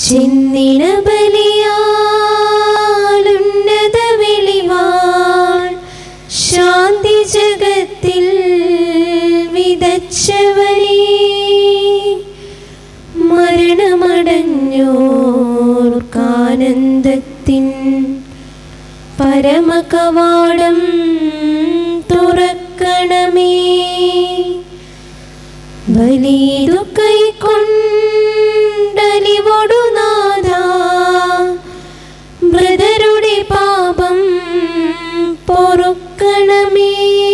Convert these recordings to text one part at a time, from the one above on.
ചിന്തിന ബലിയാലുന്നത വെളിവാൾ ശാന്തി ജഗത്തിൽ വിതച്ചവനേ മരണമടഞ്ഞോർക്കാനന്ദത്തിൻ പരമകവാടം തുറക്കണമേ ബലിതു കൈക്കൊണ്ടലിവൊടു നാഥ ബ്രദരുടെ പാപം പൊറുക്കണമേ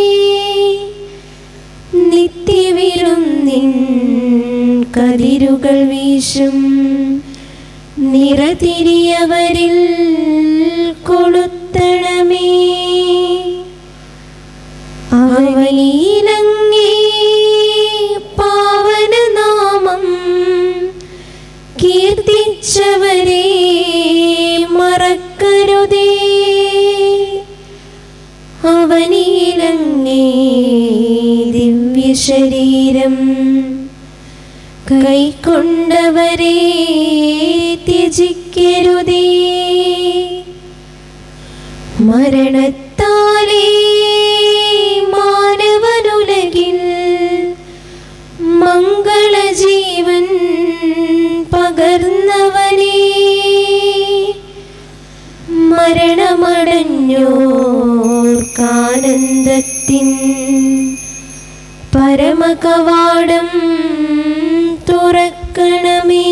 നിത്യവിരുന്നിൻ കതിരുകൾ വീശും നിറതിരിയവരിൽ കൊളുത്തണമേ അവനീലങ്ങേ പാവനനാമം കീർത്തിച്ചവരെ മറക്കരുതേ അവനീലങ്ങേ ദിവ്യശരീരം കൈക്കൊണ്ടവരെ ത്യജിക്കരുതേ മരണത്താലേ മാനവനുലകിൽ മംഗളജീവൻ പകർന്നവനേ മരണമടഞ്ഞോർക്കാനന്ദത്തിൻ പരമകവാടം തുറക്കണമേ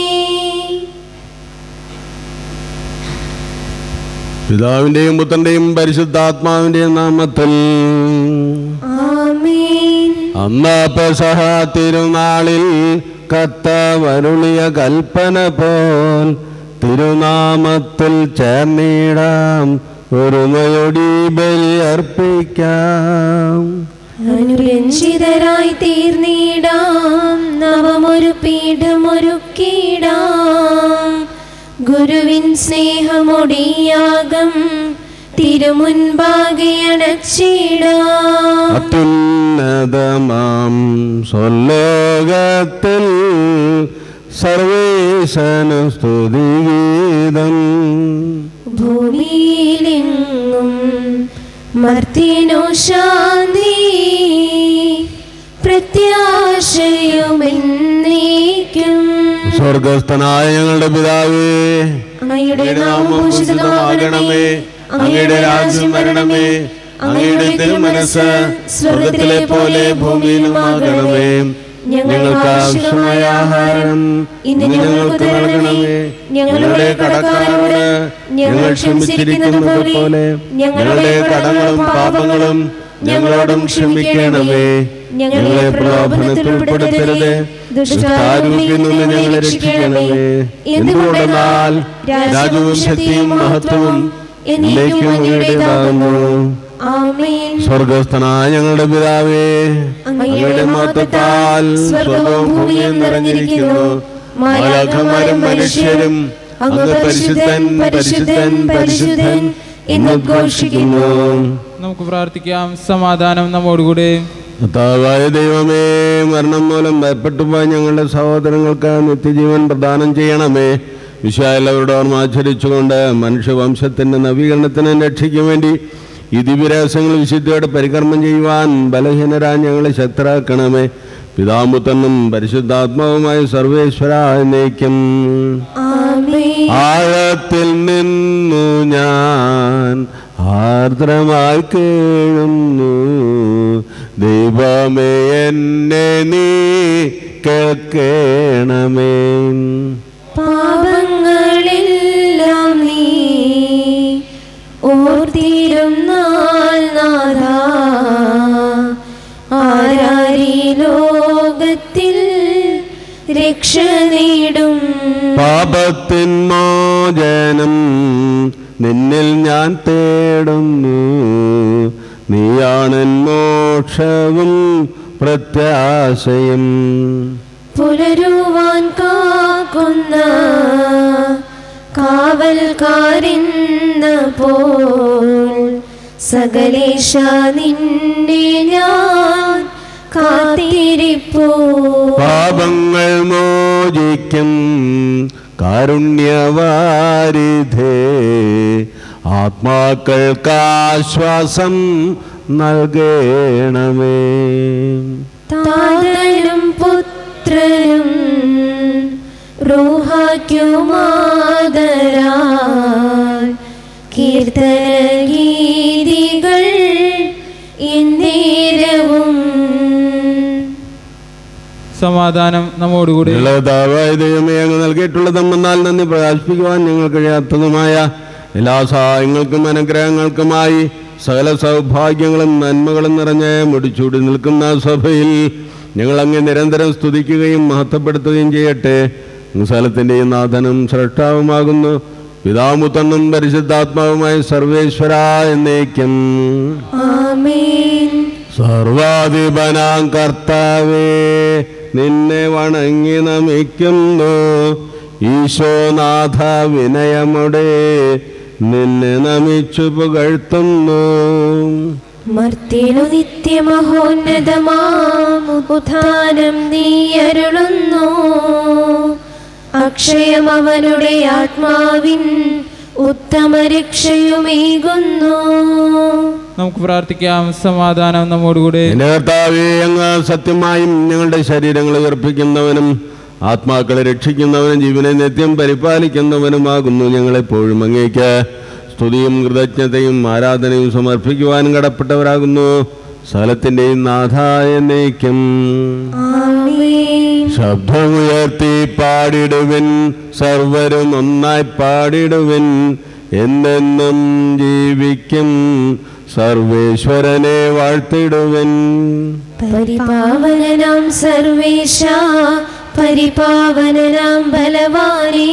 പിതാവിന്റെയും പുത്രന്റെയും പരിശുദ്ധാത്മാവിന്റെയും നാമത്തിൽ ആമേൻ അന്ന് പെസഹ തിരുനാളിൽ കത്തവരുളിയ കൽപ്പന പോൽ തിരുനാമത്തിൽ ചേർന്നിടാം ഒരു നയൊടി ബലി അർപ്പിക്കാം അനുരഞ്ജിതരായി തീർന്നിടാം നവമൊരു പീഠമൊരുക്കിടാം ഗുരുവിൻ സ്നേഹമൊടിയാകം തിരുമുൻപാകെ അണച്ചിടാം അത്യുന്നതമാം സ്വലോകത്തിൽ സർവേശന സ്തുതിഗീതം ഭൂമിയിലെങ്ങും മർത്തിനോ ശാന്തി പ്രത്യാശയുമെന്നേക്കും സ്വർഗസ്ഥനായ ഞങ്ങളുടെ പിതാവേ അങ്ങയുടെ അങ്ങയുടെ നാമം നാമം ഭൂഷിതമാകണമേ അങ്ങയുടെ രാജ്യം വരണമേ അങ്ങയുടെ തിരുമനസ് സ്വർഗത്തിലെ പോലെ ഭൂമിയിലുമാകണമേ ഞങ്ങൾക്ക് ആവശ്യമായ ആഹാരം ഇന്ന് ഞങ്ങൾക്ക് നൽകണമേ ഞങ്ങളുടെ കടക്കാരോട് ഞങ്ങൾ ക്ഷമിച്ചിരിക്കുന്നത് പോലെ ഞങ്ങളുടെ കടങ്ങളും പാപങ്ങളും ഞങ്ങളോടും ക്ഷമിക്കണമേ ഞങ്ങളെ പ്രലോഭനത്തിൽ ഉൾപ്പെടുത്തരുത് ദുഷ്ടാരൂപിൽ നിന്ന് ഞങ്ങളെ രക്ഷിക്കണമേ എന്തുകൊണ്ടെന്നാൽ രാജവും ശക്തിയും മഹത്വവും എന്നേക്കും അങ്ങയുടേതാകുന്നു ആമേൻ സ്വർഗസ്ഥനായ ഞങ്ങളുടെ പിതാവേ അങ്ങയുടെ മഹത്വത്താൽ സ്വർഗവും ഭൂമിയും നിറഞ്ഞിരിക്കുന്നു മാലാഖമാരും മനുഷ്യരും അങ്ങ് പരിശുദ്ധൻ പരിശുദ്ധൻ പരിശുദ്ധൻ എന്ന് ഘോഷിക്കുന്നു നമുക്ക് പ്രാർത്ഥിക്കാം സമാധാനം നമ്മോടുകൂടെ കർത്താവായ ദൈവമേ മരണം മൂലം ഭയപ്പെട്ടു പോയ ഞങ്ങളുടെ സഹോദരങ്ങൾക്ക് നിത്യജീവൻ പ്രദാനം ചെയ്യണമേ വിശാലവരുടെ ഓർമ്മ ആചരിച്ചുകൊണ്ട് മനുഷ്യവംശത്തിന്റെ നവീകരണത്തിന് രക്ഷയ്ക്ക് വേണ്ടി ഈ ദിവ്യരഹസ്യങ്ങൾ വിശുദ്ധിയോടെ പരികർമ്മം ചെയ്യുവാൻ ബലഹീനരാ ഞങ്ങളെ ശക്തരാക്കണമേ പിതാമുത്തനും പരിശുദ്ധാത്മാവുമായ സർവേശ്വര എന്നേക്കും ആമേൻ ആഴത്തിൽ നിന്നു ഞാൻ ആർദ്രമായി കേഴുന്നു ദൈവമേ എന്നെ നീ കേൾക്കണമേ പാപങ്ങളെല്ലാം നീ ഓർത്തിരുന്നാൽ നാഥ ആരാരി ലോകത്തിൽ രക്ഷ നേടും പാപത്തിൻ മോചനം നിന്നിൽ ഞാൻ തേടുന്നു നീയാണെൻ മോക്ഷവും പ്രത്യാശയും പുലരുവാൻ കാക്കുന്ന കാവൽക്കാരെന്ന പോൽ സകലേശ നിന്നെ ഞാൻ കാത്തിരിപ്പൂ പാപങ്ങൾ മോചിക്കും കാരുണ്യവാരിധേ ആത്മാക്കൾക്കാശ്വാസം നൽകണമേ താതനും പുത്രനും റൂഹാക്കുമാതരാൽ കീർത്തന ഗീതികൾ എന്നേരവും സമാധാനം നമ്മോടുകൂടെ ലളിതാവായ ദൈവമേ അങ്ങ് നൽകിയിട്ടുള്ളതും എന്നാൽ നന്ദി പ്രകാശിപ്പിക്കുവാൻ ഞങ്ങൾ കഴിയാത്തതുമായ എല്ലാ സഹായങ്ങൾക്കും അനുഗ്രഹങ്ങൾക്കുമായി സകല സൗഭാഗ്യങ്ങളും നന്മകളും നിറഞ്ഞ് മുടിച്ചൂടി നിൽക്കുന്ന സഭയിൽ ഞങ്ങൾ അങ്ങ് നിരന്തരം സ്തുതിക്കുകയും മഹത്വപ്പെടുത്തുകയും ചെയ്യട്ടെ അങ്ങ് സ്ഥലത്തിൻ്റെയും നാഥനും സൃഷ്ടാവുമാകുന്നു പിതാമുത്തണ്ണും പരിശുദ്ധാത്മാവുമായ സർവേശ്വര എന്നേക്കും ആമേൻ സർവാധിപനാം കർത്താവേ നിന്നെ വണങ്ങി നമിക്കുന്നു ഈശോനാഥ വിനയമുടെ നിന്നെ നമിച്ചു പുകഴ്ത്തുന്നു മർത്തിനു നിത്യമഹോന്നതമാം ഉത്ഥാനം നീ അരുളുന്നു അക്ഷയം അവനുടെ ആത്മാവിൻ ഉത്തമ രക്ഷയുമേകുന്നു നമുക്ക് പ്രാർത്ഥിക്കാം സമാധാനം നമ്മോടുകൂടെ എന്റെ കർത്താവേ അങ്ങ് സത്യമായും ഞങ്ങളുടെ ശരീരങ്ങളെ ഉയർപ്പിക്കുന്നവനും ആത്മാക്കളെ രക്ഷിക്കുന്നവനും ജീവനെ നിത്യം പരിപാലിക്കുന്നവനുമാകുന്നു ഞങ്ങളെപ്പോഴും അങ്ങേക്ക് സ്തുതിയും കൃതജ്ഞതയും ആരാധനയും സമർപ്പിക്കുവാനും കടപ്പെട്ടവരാകുന്നു സകലത്തിൻ്റെയും നാഥായ നയിക്കും ആമേൻ ശബ്ദമുയർത്തി പാടിടുവിൻ സർവരും ഒന്നായി പാടിടുവിൻ എന്നെന്നും ജീവിക്കും സർവേശ്വരനെ വാഴ്ത്തിടുവിൻ പരിപാവനനാം സർവേശ പരിപാവനനാം ബലവാനേ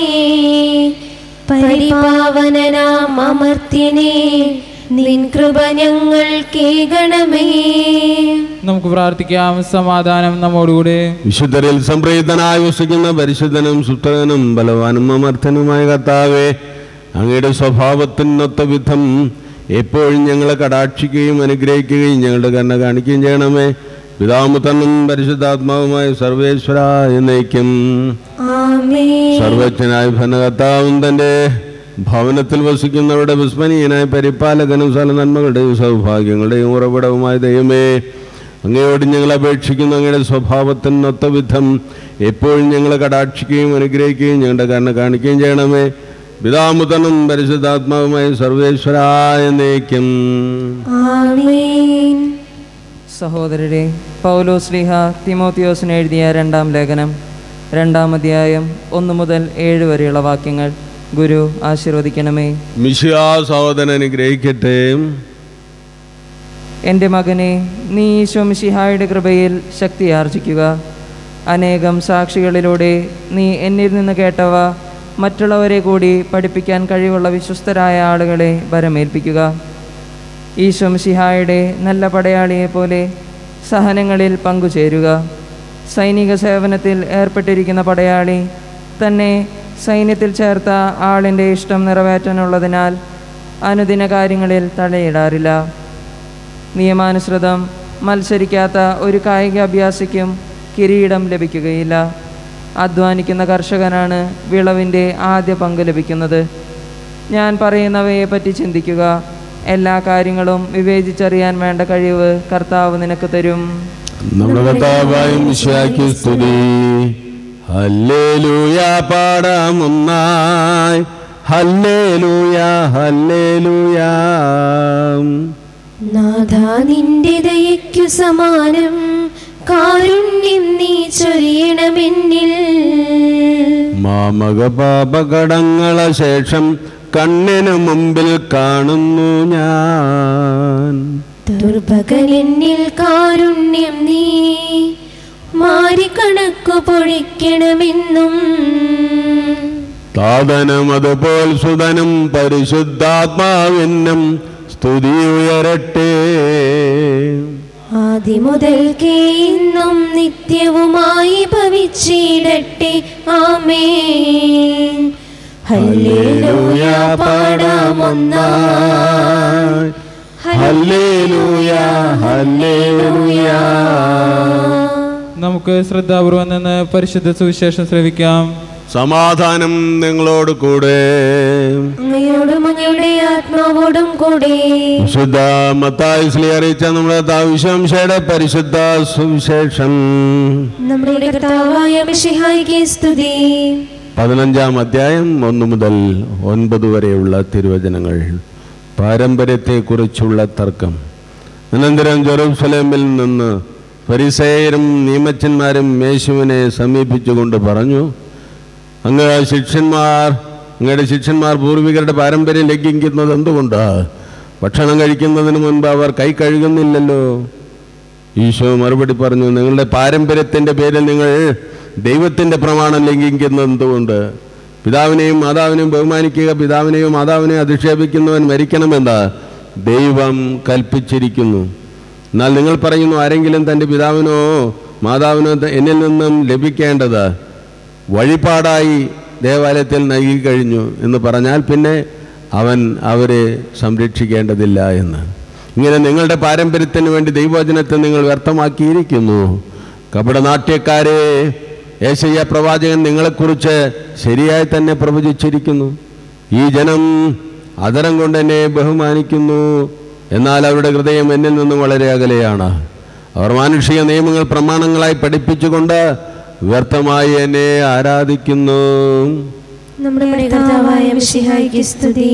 പരിപാവനനാം അമർത്യനേ നിൻ കൃപ ഞങ്ങൾ കേകണമേ നമുക്ക് പ്രാർത്ഥിക്കാം സമാധാനം നമ്മോടുകൂടെ വിശുദ്ധരിൽ സംപ്രീതനായി വസിക്കുന്ന പരിശുദ്ധനും സുത്തനും ബലവാനും അമർത്ഥനുമായ കർത്താവേ അങ്ങയുടെ സ്വഭാവത്തിനൊത്ത വിധം എപ്പോഴും ഞങ്ങളെ കടാക്ഷിക്കുകയും അനുഗ്രഹിക്കുകയും ഞങ്ങളുടെ കരുണ കാണിക്കുകയും ചെയ്യണമേ പിതാമുത്തനും പരിശുദ്ധാത്മാവുമായ സർവേശ്വര എന്നേക്കും ആമേൻ സർവജ്ഞനായ ഭരണകർത്താവും തൻ്റെ ഭവനത്തിൽ വസിക്കുന്നവരുടെ വിസ്മനീയനായ പരിപാലകനും സകല നന്മകളുടെയും സൗഭാഗ്യങ്ങളുടെയും ഉറവിടവുമായ ദൈവമേ അങ്ങയോട് ഞങ്ങൾ അപേക്ഷിക്കുന്ന അങ്ങയുടെ സ്വഭാവത്തിനൊത്ത വിധം എപ്പോഴും ഞങ്ങളെ കടാക്ഷിക്കുകയും അനുഗ്രഹിക്കുകയും ഞങ്ങളുടെ കരുണ കാണിക്കുകയും ചെയ്യണമേ പിതാമുതനും പരിശുദ്ധാത്മാവുമായ സർവേശ്വരായ നയിക്കും ആമേൻ സഹോദരരെ പൗലോസ് ലീഹ തിമോത്തിയോസിന് എഴുതിയ രണ്ടാം ലേഖനം രണ്ടാം അധ്യായം ഒന്ന് മുതൽ ഏഴ് വരെയുള്ള വാക്യങ്ങൾ ഗുരു ആശീർവദിക്കണമേ മിശിയാ സഹോദരൻ അനുഗ്രഹിക്കട്ടെ എൻ്റെ മകനെ നീ ഈശോമിഷിഹായുടെ കൃപയിൽ ശക്തി ആർജിക്കുക അനേകം സാക്ഷികളിലൂടെ നീ എന്നിൽ നിന്ന് കേട്ടവ മറ്റുള്ളവരെ കൂടി പഠിപ്പിക്കാൻ കഴിവുള്ള വിശ്വസ്തരായ ആളുകളെ വരമേൽപ്പിക്കുക ഈശോമിഷിഹായുടെ നല്ല പടയാളിയെപ്പോലെ സഹനങ്ങളിൽ പങ്കുചേരുക സൈനിക സേവനത്തിൽ ഏർപ്പെട്ടിരിക്കുന്ന പടയാളി തന്നെ സൈന്യത്തിൽ ചേർത്ത ആളിൻ്റെ ഇഷ്ടം നിറവേറ്റാനുള്ളതിനാൽ അനുദിന കാര്യങ്ങളിൽ തടയിടാറില്ല നിയമാനുസൃതം മത്സരിക്കാത്ത ഒരു കായിക അഭ്യാസിക്കും കിരീടം ലഭിക്കുകയില്ല അധ്വാനിക്കുന്ന കർഷകനാണ് വിളവിൻ്റെ ആദ്യ പങ്ക് ലഭിക്കുന്നത് ഞാൻ പറയുന്നവയെ പറ്റി ചിന്തിക്കുക എല്ലാ കാര്യങ്ങളും വിവേചിച്ചറിയാൻ വേണ്ട കഴിവ് കർത്താവ് നിനക്ക് തരും നമ്മുടെ കർത്താവായ മിശിഹായ്ക്ക് സ്തുതി ഹല്ലേലൂയ പാടാം ഒന്നായി ഹല്ലേലൂയ ഹല്ലേലൂയ നാഥ നിന്റെ ദയയ്ക്കു സമാനം കാരുണ്യം നീ ചൊരിയണമെന്നിൽ മാമക പാപകടങ്ങള ശേഷം കണ്ണിനു മുമ്പിൽ കാണുന്നു ഞാൻ ദുർഭകനെന്നിൽ കാരുണ്യം നീ മാറിക്കണക്കു പൊഴിക്കണമെന്നും താതനും അതുപോൽ സുതനും പരിശുദ്ധാത്മാവിനും സ്തുതി ഉയരട്ടെ ആദിമുതൽക്കേ ഇന്നും നിത്യവുമായി ഭവിച്ചിടട്ടെ ആമേൻ ഹല്ലേലൂയ പാടാമൊന്നായി ഹല്ലേലൂയ ഹല്ലേലൂയ നമുക്ക് ശ്രദ്ധാപൂർവം നിന്ന് പരിശുദ്ധ സുവിശേഷം ശ്രവിക്കാം സമാധാനം നിങ്ങളോട് കൂടെ അങ്ങയോടും അങ്ങയുടെ ആത്മാവോടും കൂടെ വിശുദ്ധ മത്തായുസ്ലി അറിയിച്ച നമ്മുടെ താവിശംശയുടെ പരിശുദ്ധ സുവിശേഷം നമ്മുടെ കർത്താവായ മിശിഹായിക്ക് സ്തുതി പതിനഞ്ചാം അധ്യായം ഒന്ന് മുതൽ ഒൻപത് വരെയുള്ള തിരുവചനങ്ങൾ പാരമ്പര്യത്തെക്കുറിച്ചുള്ള തർക്കം അനന്തരം ജെറൂസലേമിൽ നിന്ന് ഫരിസേയരും നിയമച്ചന്മാരും യേശുവിനെ സമീപിച്ചുകൊണ്ട് പറഞ്ഞു അങ്ങ് ശിഷ്യന്മാർ അങ്ങയുടെ ശിഷ്യന്മാർ പൂർവികരുടെ പാരമ്പര്യം ലംഘിക്കുന്നത് എന്തുകൊണ്ട് ഭക്ഷണം കഴിക്കുന്നതിന് മുൻപ് അവർ കൈ കഴുകുന്നില്ലല്ലോ ഈശോ മറുപടി പറഞ്ഞു നിങ്ങളുടെ പാരമ്പര്യത്തിൻ്റെ പേരിൽ നിങ്ങൾ ദൈവത്തിൻ്റെ പ്രമാണം ലംഘിക്കുന്നത് എന്തുകൊണ്ട് പിതാവിനെയും മാതാവിനെയും ബഹുമാനിക്കുക പിതാവിനെയും മാതാവിനെയും അധിക്ഷേപിക്കുന്നവൻ മരിക്കണമെന്ന് ദൈവം കൽപ്പിച്ചിരിക്കുന്നു എന്നാൽ നിങ്ങൾ പറയുന്നു ആരെങ്കിലും തൻ്റെ പിതാവിനോ മാതാവിനോ ത- എന്നിൽ നിന്നും ലഭിക്കേണ്ടത് വഴിപാടായി ദേവാലയത്തിൽ നൽകി കഴിഞ്ഞു എന്ന് പറഞ്ഞാൽ പിന്നെ അവൻ അവരെ സംരക്ഷിക്കേണ്ടതില്ല എന്ന് ഇങ്ങനെ നിങ്ങളുടെ പാരമ്പര്യത്തിന് വേണ്ടി ദൈവവചനത്തെ നിങ്ങൾ വ്യർത്ഥമാക്കിയിരിക്കുന്നു കപടനാട്യക്കാരെ ഏശയ്യ പ്രവാചകൻ നിങ്ങളെക്കുറിച്ച് ശരിയായി തന്നെ പ്രവചിച്ചിരിക്കുന്നു ഈ ജനം അതരം കൊണ്ട് എന്നെ ബഹുമാനിക്കുന്നു എന്നാൽ അവരുടെ ഹൃദയം എന്നിൽ നിന്നും വളരെ അകലെയാണ് അവർ മാനുഷിക നിയമങ്ങൾ പ്രമാണങ്ങളായി പഠിപ്പിച്ചുകൊണ്ട് വ്യർത്ഥമായി എന്നെ ആരാധിക്കുന്നു നമ്മുടെ കർത്താവായ മിശിഹായിക്ക് സ്തുതി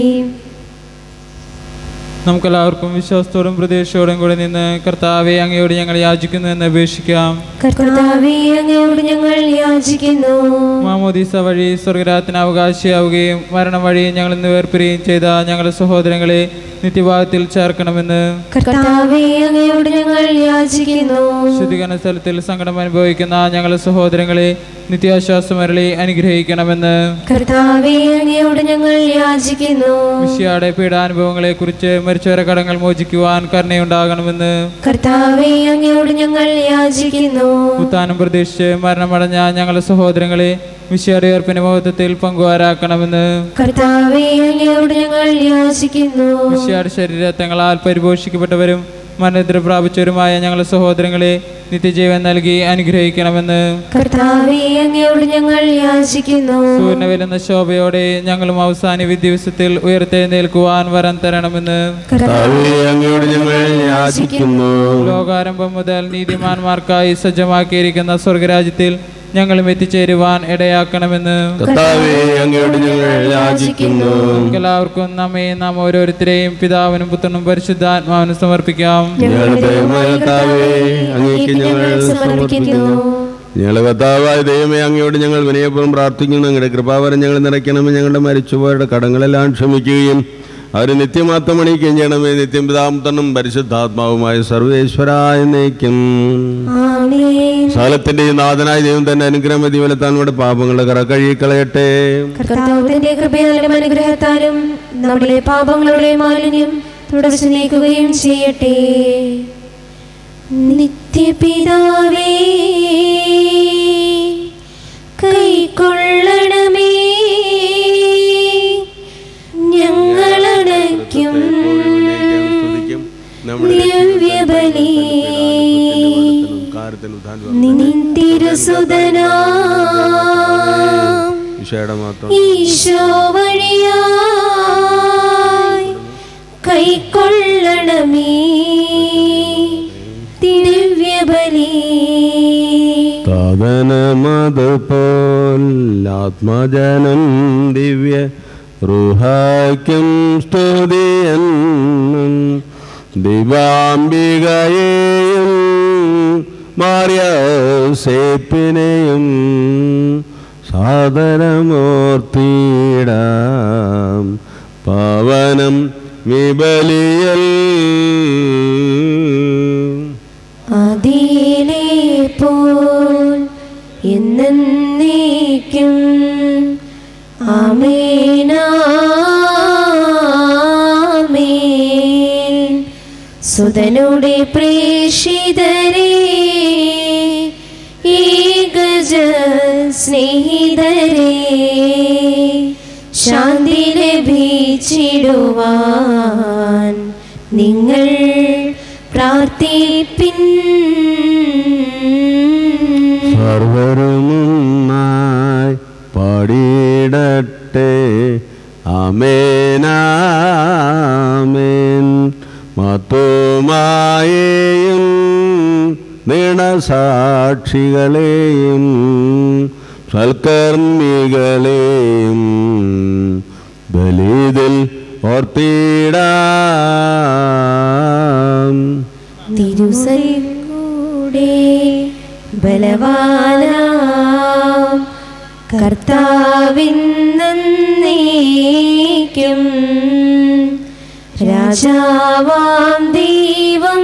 നമുക്കെല്ലാവർക്കും വിശ്വാസത്തോടും പ്രതീക്ഷയോടും കൂടെ നിന്ന് കർത്താവെ അങ്ങയോട് ഞങ്ങൾ യാചിക്കുന്നു എന്ന് അപേക്ഷിക്കാം കർത്താവേ അങ്ങയോട് ഞങ്ങൾ യാചിക്കുന്നു മാമോദീസ വഴി സ്വർഗരാത്തിന് അവകാശിയാവുകയും മരണം വഴി ഞങ്ങൾ ഇന്ന് വേർപിരിയുകയും ചെയ്ത ഞങ്ങളുടെ സഹോദരങ്ങളെ നിത്യഭാഗത്തിൽ ചേർക്കണമെന്ന് കർത്താവേ അങ്ങയോട് ഞങ്ങൾ യാചിക്കുന്നു ശുദ്ധീകരണ സ്ഥലത്തിൽ സങ്കടം അനുഭവിക്കുന്ന ഞങ്ങളുടെ സഹോദരങ്ങളെ നിത്യാശ്വാസമരളി അനുഗ്രഹിക്കണമെന്ന് കർത്താവേ അങ്ങയോട് ഞങ്ങൾ യാചിക്കുന്നു വിഷയാടെ പീഡാനുഭവങ്ങളെ കുറിച്ച് മരിച്ചവരെ കടങ്ങൾ മോചിക്കുവാൻ കരുണയുണ്ടാകണമെന്ന് കർത്താവേ അങ്ങയോട് ഞങ്ങൾ യാചിക്കുന്നു ഉത്താനം പ്രതീക്ഷിച്ച് മരണമടഞ്ഞ ഞങ്ങളുടെ സഹോദരങ്ങളെ വിഷയുടെ ഉയർപ്പിന്റെ മഹത്വത്തിൽ പങ്കുവാരാക്കണമെന്ന് കർത്താവേ അങ്ങയോട് ഞങ്ങൾ യാചിക്കുന്നു വിഷയുടെ ശരീരത്തങ്ങളാൽ പരിപോഷിക്കപ്പെട്ടവരും മരണത്തിൽ പ്രാപിച്ചവരുമായ ഞങ്ങളുടെ സഹോദരങ്ങളെ നിത്യജീവൻ നൽകി അനുഗ്രഹിക്കണമെന്ന് കർത്താവേ അങ്ങയോട് ഞങ്ങൾ യാചിക്കുന്നു സൂര്യനെ വരുന്ന ശോഭയോടെ ഞങ്ങളും അവസാന വിദ്യാഭ്യാസത്തിൽ ഉയർത്തെഴുന്നേൽക്കുവാൻ വരം തരണമെന്ന് കർത്താവേ, അങ്ങയോട് ഞങ്ങൾ യാചിക്കുന്നു ലോകാരംഭം മുതൽ നീതിമാന്മാർക്കായി സജ്ജമാക്കിയിരിക്കുന്ന സ്വർഗരാജ്യത്തിൽ ഞങ്ങളും എത്തിച്ചേരുവാൻ ഇടയാക്കണമെന്ന് കർത്താവേ അങ്ങയോട് ഞങ്ങൾ യാചിക്കുന്നു എല്ലാവർക്കും നമ്മെ നാം ഓരോരുത്തരെയും പിതാവിനും പുത്രനും പരിശുദ്ധാത്മാവിനും സമർപ്പിക്കാം ഞങ്ങളുടെ ദൈവമായ കർത്താവേ അങ്ങേക്ക് ഞങ്ങൾ സമർപ്പിക്കുന്നു ഞങ്ങളുടെ കർത്താവായ ദൈവമേ അങ്ങയോട് ഞങ്ങൾ വിനയപൂർവ്വം പ്രാർത്ഥിക്കുന്നു അങ്ങയുടെ കൃപാവരം ഞങ്ങൾ നിറയ്ക്കണമേ ഞങ്ങളുടെ മരിച്ചുപോയവരുടെ കടങ്ങളെല്ലാം ക്ഷമിക്കുകയും അവർ നിത്യമാത്രം അണിയിക്കുകയും ചെയ്യണമേ നിത്യം പിതാമുത്തനും പരിശുദ്ധാത്മാവുമായ സർവേശ്വരായ നയിക്കും ആമേൻ സകലത്തിന്റെ ഈ നാഥനായ ദൈവം തന്നെ അനുഗ്രഹം മതിവലത്താനോട് പാപങ്ങളുടെ കറ കഴുകിക്കളയട്ടെ കർത്താവിന്റെ കൃപയാലും അനുഗ്രഹത്താലും നമ്മുടെ പാപങ്ങളുടെ മാലിന്യം തുടച്ചു നീക്കുകയും ചെയ്യട്ടെ നിത്യപിതാവേ കൈക്കൊള്ളണമേ ഞങ്ങളടയ്ക്കും ദിവ്യബലി നിന്തിരുസുതനാ ഈശോയുടെ മാത്രം ഈശോ വഴിയായി കൈക്കൊള്ളണമേ ദിവ്യബലി താതനമതുപോൽ ആത്മജനം ദിവ്യ റുഹാക്കും സ്തുതിയൻ ദിവാംബികയെയും മാറിയ സേപ്പിനെയും സാദരമൂർത്തിയിടാം പവനം വിബലിയൽ അതിലേ പോൽ എന്നേക്കും ആമേനാമേൻ സുതനുടെ പ്രേഷിതരേ ഏകജ സ്നേഹിതരേ ശാന്തി ലഭിച്ചിടുവാൻ നിങ്ങൾ പ്രാർത്ഥിപ്പിൻ സർവരുമൊന്നായി പാടി ആമേനാമേൻ മത്തുമായേയും നീണസാക്ഷികളെയും സൽക്കർമ്മികളെയും ബലിതിൽ ഓർത്തിടാം തിരുസൽ കൂടെ ബലവാനാം കർത്താവിന്നേക്കും രാജാവാം ദൈവം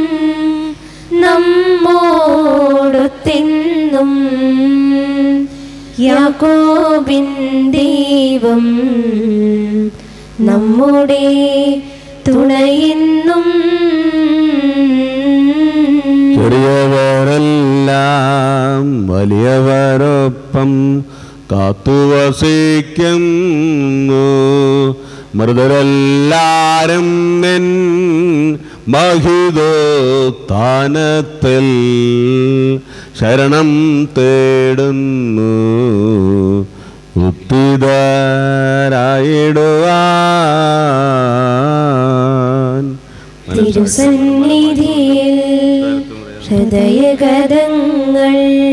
നമ്മോടൊത്തെന്നും യാക്കോബിൻ ദൈവം നമ്മുടെ തുണയെന്നും ചെറിയവരെല്ലാം വലിയവരൊപ്പം കാത്തുവസിക്കുന്നു മൃതരെല്ലാരും നിൻ മഹിതോത്താനത്തിൽ ശരണം തേടുന്നു ഉത്തിതരായിടുവാൻ തിരുസന്നിധിയിൽ ഹൃദയഗതങ്ങൾ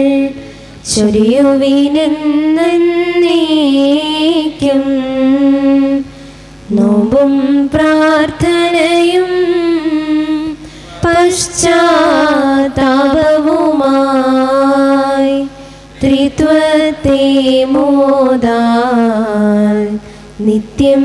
ചൊരിയുവിനെന്നേക്കും നോമ്പും പ്രാർത്ഥനയും പശ്ചാത്താപവുമായി ത്രിത്വത്തെ മോദാൽ നിത്യം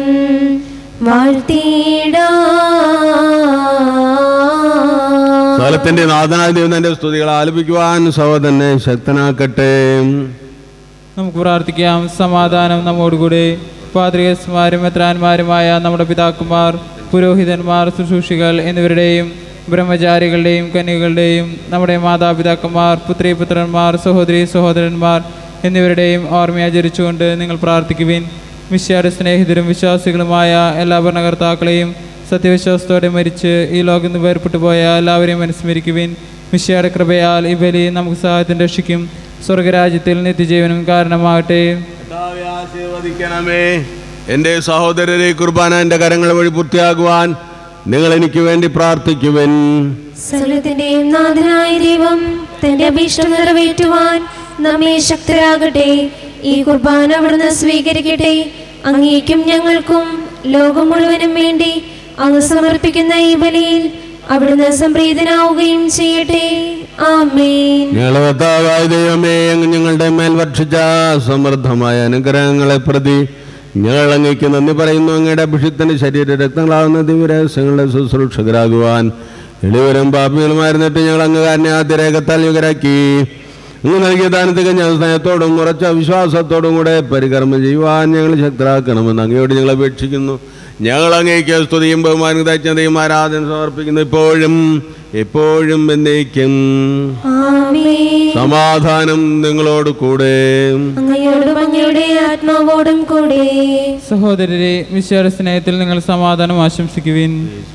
വാഴ്ത്തിടാം സ്ഥലത്തിന്റെ നാഥനായ ദൈവം തന്റെ സ്തുതികൾ ആലപിക്കുവാൻ സഹോദരനെ ശക്തനാക്കട്ടെ നമുക്ക് പ്രാർത്ഥിക്കാം സമാധാനം നമ്മോടുകൂടെ പാത്രികസ്മാരും മെത്രാന്മാരുമായ നമ്മുടെ പിതാക്കന്മാർ പുരോഹിതന്മാർ ശുശ്രൂഷികൾ എന്നിവരുടെയും ബ്രഹ്മചാരികളുടെയും കന്യകളുടെയും നമ്മുടെ മാതാപിതാക്കന്മാർ പുത്രി പുത്രന്മാർ സഹോദരി സഹോദരന്മാർ എന്നിവരുടെയും ഓർമ്മയാചരിച്ചുകൊണ്ട് നിങ്ങൾ പ്രാർത്ഥിക്കുവിൻ വിശ്വാര സ്നേഹിതരും വിശ്വാസികളുമായ എല്ലാ ഭരണകർത്താക്കളെയും സത്യവിശ്വാസത്തോടെ മരിച്ച് ഈ ലോകം നിന്ന് വേർപെട്ടു പോയ എല്ലാവരെയും അനുസ്മരിക്കുവിൻ മിശ്യയുടെ കൃപയാൽ ഈ ബലി നമുക്ക് സഹായത്തിന് രക്ഷിക്കും സ്വർഗരാജ്യത്തിൽ നിത്യജീവനും കാരണമാകട്ടെ കർത്താവേ, ആശീർവദിക്കണമേ എൻ്റെ സഹോദരരെ കുർബാന എൻ്റെ കരങ്ങൾ വഴി പൂർത്തിയാകുവാൻ നിങ്ങൾ എനിക്ക് വേണ്ടി പ്രാർത്ഥിക്കുവൻ സകലത്തിന്റെയും നാഥനായ ദൈവം തന്റെ അഭീഷ്ടം നിറവേറ്റുവാൻ നമ്മെ ശക്തരാകട്ടെ ഈ കുർബാന അവിടുന്ന് സ്വീകരിക്കട്ടെ അങ്ങേക്കും ഞങ്ങൾക്കും ലോകം മുഴുവനും വേണ്ടി അങ്ങ് സമർപ്പിക്കുന്ന ഈ ബലിയിൽ അവിടുന്ന് സംപ്രീതനാവുകയും ചെയ്യട്ടെ ആമേൻ ഞങ്ങളെ കർത്താവായ ദൈവമേ അങ്ങ് ഞങ്ങളുടെ മേൽ വർഷിച്ച സമൃദ്ധമായ അനുഗ്രഹങ്ങളെ പ്രതി ഞങ്ങൾ അങ്ങേക്ക് നന്ദി പറയുന്നു അങ്ങയുടെ അഭിഷിക്തന്റെ ശരീര രക്തങ്ങളാവുന്ന ദിവ്യരഹസ്യങ്ങളുടെ ശുശ്രൂഷകരാകുവാൻ എളിവരും പാപികളുമായിരുന്നിട്ട് ഞങ്ങൾ അങ്ങ് കാരനെ ആദ്യ രേഖത്താൽ യുഗരാക്കി അങ്ങ് നൽകിയ ദാനത്തിക്ക് ഞാൻ സ്നേഹത്തോടും ഉറച്ച വിശ്വാസത്തോടും കൂടെ പരികർമ്മം ചെയ്യുവാൻ ഞങ്ങൾ ശക്തരാക്കണമെന്ന് അങ്ങയോട് ഞങ്ങൾ അപേക്ഷിക്കുന്നു ഞങ്ങൾ അങ്ങേക്ക് സ്തുതിയും ബഹുമാനം തച്ചതയും ആരാധന സമർപ്പിക്കുന്നു ഇപ്പോഴും എപ്പോഴും എന്നേക്കും ആമേൻ സമാധാനം നിങ്ങളോട് കൂടെ അങ്ങയോടും അങ്ങയുടെ ആത്മാവോടും കൂടെ സഹോദരരെ വിശ്വാര സ്നേഹത്തിൽ നിങ്ങൾ സമാധാനം ആശംസിക്കുവിൻ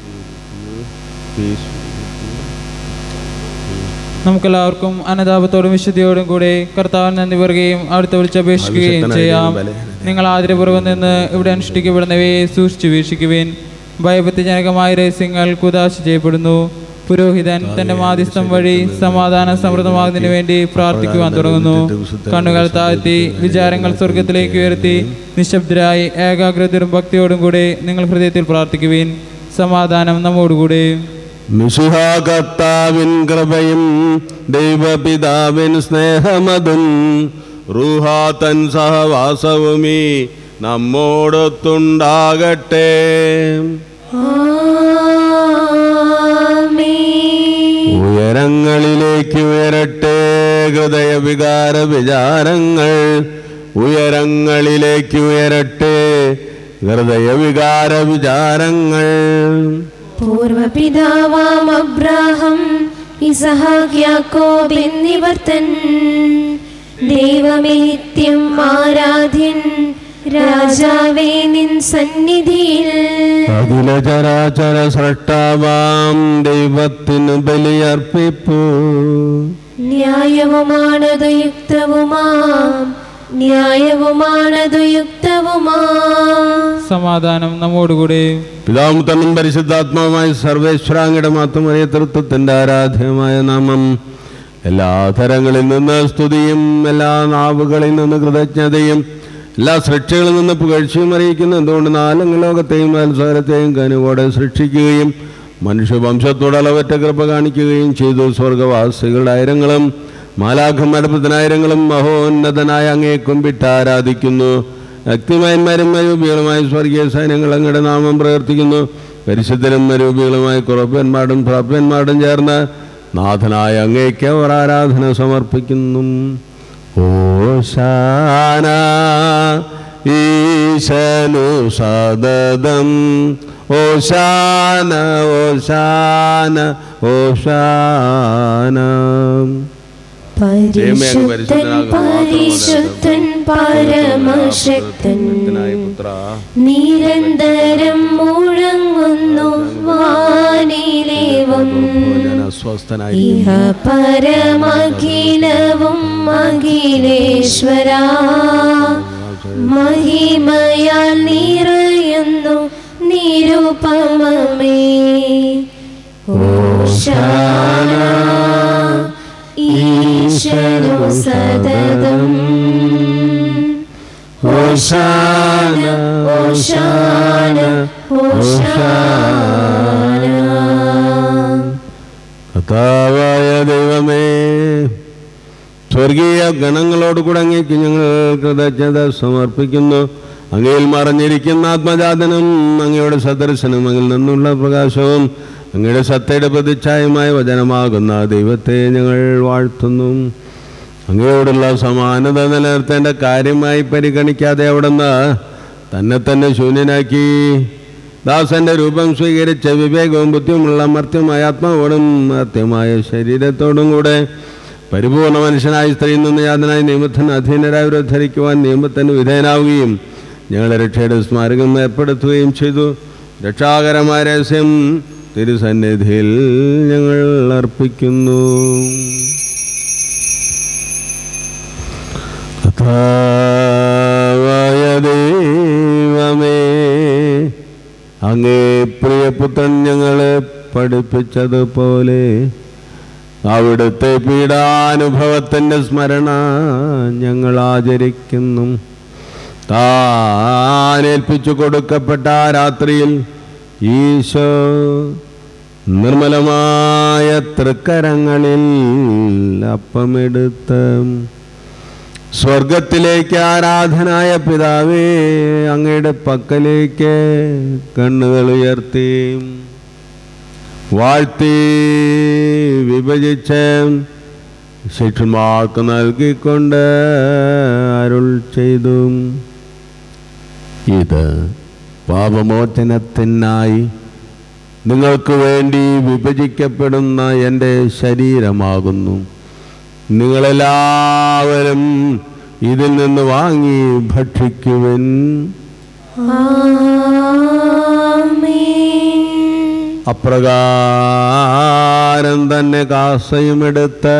നമുക്കെല്ലാവർക്കും അനതാപത്തോടും വിശുദ്ധിയോടും കൂടെ കർത്താവിന് നന്ദി പറയുകയും അവിടുത്തെ വിളിച്ചപേക്ഷിക്കുകയും ചെയ്യാം നിങ്ങൾ ആദരപൂർവ്വം നിന്ന് ഇവിടെ അനുഷ്ഠിക്കപ്പെടുന്നവയെ സൂക്ഷിച്ചു വീക്ഷിക്കുവിൻ ഭയഭക്തിജനകമായ രഹസ്യങ്ങൾ കുതാശ ചെയ്യപ്പെടുന്നു പുരോഹിതൻ തന്റെ മാധ്യസ്ഥം വഴി സമാധാന സമൃദ്ധമാകുന്നതിന് വേണ്ടി പ്രാർത്ഥിക്കുവാൻ തുടങ്ങുന്നു കണ്ണുകൾ താഴ്ത്തി വിചാരങ്ങൾ സ്വർഗത്തിലേക്ക് ഉയർത്തി നിശബ്ദരായി ഏകാഗ്രതയും ഭക്തിയോടും കൂടെ നിങ്ങൾ ഹൃദയത്തിൽ പ്രാർത്ഥിക്കുവിൻ സമാധാനം നമ്മോടുകൂടെ മിശുഹ കർത്താവിൻ കൃപയും ദൈവപിതാവിൻ സ്നേഹമതും റൂഹാതൻ സഹവാസവുമീ നമ്മോടൊത്തുണ്ടാകട്ടെ ആമേൻ ഉയരങ്ങളിലേക്ക് ഉയരട്ടെ ഹൃദയവികാര വിചാരങ്ങൾ ഉയരങ്ങളിലേക്ക് ഉയരട്ടെ ഹൃദയവികാര വിചാരങ്ങൾ പൂർവപിതാവാം അബ്രാഹം ഇസഹാക്ക് യാക്കോബ് എന്നിവർ തൻ ദൈവമേ നിത്യം ആരാധ്യൻ രാജാവേ നിൻ സന്നിധിയിൽ അഖില ചരാചര സൃഷ്ടാവാം ദൈവത്തിനു ബലിയർപ്പിപ്പൂ ന്യായവുമാണതു യുക്തവുമാം ന്യായവുമാണതു യുക്തവുമാം സമാധാനം നമ്മോടുകൂടെ പിതാവും തന്നും പരിശുദ്ധാത്മാവുമായ സർവേശ്വരാങ്ങയുടെ മാത്രം ഒരേ തൃത്വത്തിൻ്റെ ആരാധ്യമായ നാമം എല്ലാ തരങ്ങളിൽ നിന്ന് സ്തുതിയും എല്ലാ നാവുകളിൽ നിന്ന് കൃതജ്ഞതയും എല്ലാ സൃഷ്ടികളിൽ നിന്ന് പുകഴ്ചയും അറിയിക്കുന്നു എന്തുകൊണ്ട് നാലങ്ങ് ലോകത്തെയും മത്സരത്തെയും കനുവോടെ സൃഷ്ടിക്കുകയും മനുഷ്യവംശത്തോട് അളവറ്റ കൃപ കാണിക്കുകയും ചെയ്തു സ്വർഗവാസികളുടെ ആയിരങ്ങളും മാലാഖന്മാരുടെ പതിനായിരങ്ങളും മഹോന്നതനായ അങ്ങേ കുമ്പിട്ട് ആരാധിക്കുന്നു ഭക്തിമാന്മാരും മരൂപികളുമായ സ്വർഗീയ സൈന്യങ്ങൾ അങ്ങയുടെ നാമം പ്രവർത്തിക്കുന്നു പരിശുദ്ധരും മരൂപികളുമായ കുറപ്പന്മാരും പ്രാപ്യന്മാരും ചേർന്ന് നാഥനായ അങ്ങേക്ക് അവർ ആരാധന സമർപ്പിക്കുന്നു ഓശാന ഈശനു സദതം ഓശാന ഓശാന ഓശാന പരിശുദ്ധൻ പരിശുദ്ധൻ പരമശക്തൻ നിരന്തരം മുഴങ്ങുന്നു വാനിലേവം അസ്വസ്ഥനായി ഇഹ പരമഖിലവും അഖിലേശ്വര മഹിമയാൽ നിറയുന്നു നിരുപമമേ ഓശാന ഈശനു സതതം ഓശാന ഓശാന ഓശാന കർത്താവായ ദൈവമേ സ്വർഗീയ ഗണങ്ങളോടുകൂടെ അങ്ങേക്ക് ഞങ്ങൾ കൃതജ്ഞത സമർപ്പിക്കുന്നു അങ്ങയിൽ മറഞ്ഞിരിക്കുന്ന ആത്മജാതനും അങ്ങയുടെ സദർശനം അങ്ങിൽ നിന്നുള്ള പ്രകാശവും അങ്ങയുടെ സത്തയുടെ പ്രതിച്ഛായമായ വചനമാകുന്ന ദൈവത്തെ ഞങ്ങൾ വാഴ്ത്തുന്നു അങ്ങയോടുള്ള സമാനത നിലനിർത്തേണ്ട കാര്യമായി പരിഗണിക്കാതെ അവിടുന്ന് തന്നെ തന്നെ ശൂന്യനാക്കി ദാസന്റെ രൂപം സ്വീകരിച്ച വിവേകവും ബുദ്ധിയുമുള്ള മർത്യമായ ആത്മാവോടും മർത്യമായ ശരീരത്തോടും കൂടെ പരിപൂർണ മനുഷ്യനായ സ്ത്രീയിൽ നിന്ന് യാതനായി നിയമത്തിന് അധീനരായവരെ ധരിക്കുവാൻ നിയമത്തിന് വിധേയനാവുകയും ഞങ്ങളുടെ രക്ഷയുടെ സ്മാരകം ഏർപ്പെടുത്തുകയും ചെയ്തു രക്ഷാകരമായ രഹസ്യം തിരുസന്നിധിയിൽ ഞങ്ങൾ അർപ്പിക്കുന്നു കഥാവായ ദൈവമേ അങ്ങേ പ്രിയപുത്രൻ ഞങ്ങളെ പഠിപ്പിച്ചതുപോലെ അവിടുത്തെ പീഡാനുഭവത്തിൻ്റെ സ്മരണ ഞങ്ങൾ ആചരിക്കുന്നു താനേൽപ്പിച്ചു കൊടുക്കപ്പെട്ട ആ രാത്രിയിൽ ഈശോ നിർമ്മലമായ തൃക്കരങ്ങളിൽ അപ്പമെടുത്ത് സ്വർഗത്തിലേക്ക് ആരാധനായ പിതാവേ അങ്ങയുടെ പക്കലേക്ക് കണ്ണുകൾ ഉയർത്തി വാഴ്ത്തി വിഭജിച്ച് ശിഷ്യന്മാർക്ക് നൽകിക്കൊണ്ട് അരുൾ ചെയ്തു ഇത് പാപമോചനത്തിനായി നിങ്ങൾക്ക് വേണ്ടി വിഭജിക്കപ്പെടുന്ന എൻ്റെ ശരീരമാകുന്നു നിങ്ങളെല്ലാവരും ഇതിൽ നിന്ന് വാങ്ങി ഭക്ഷിക്കുവിൻ ആമേൻ അപ്രകാരം തന്നെ കാസയുമെടുത്ത്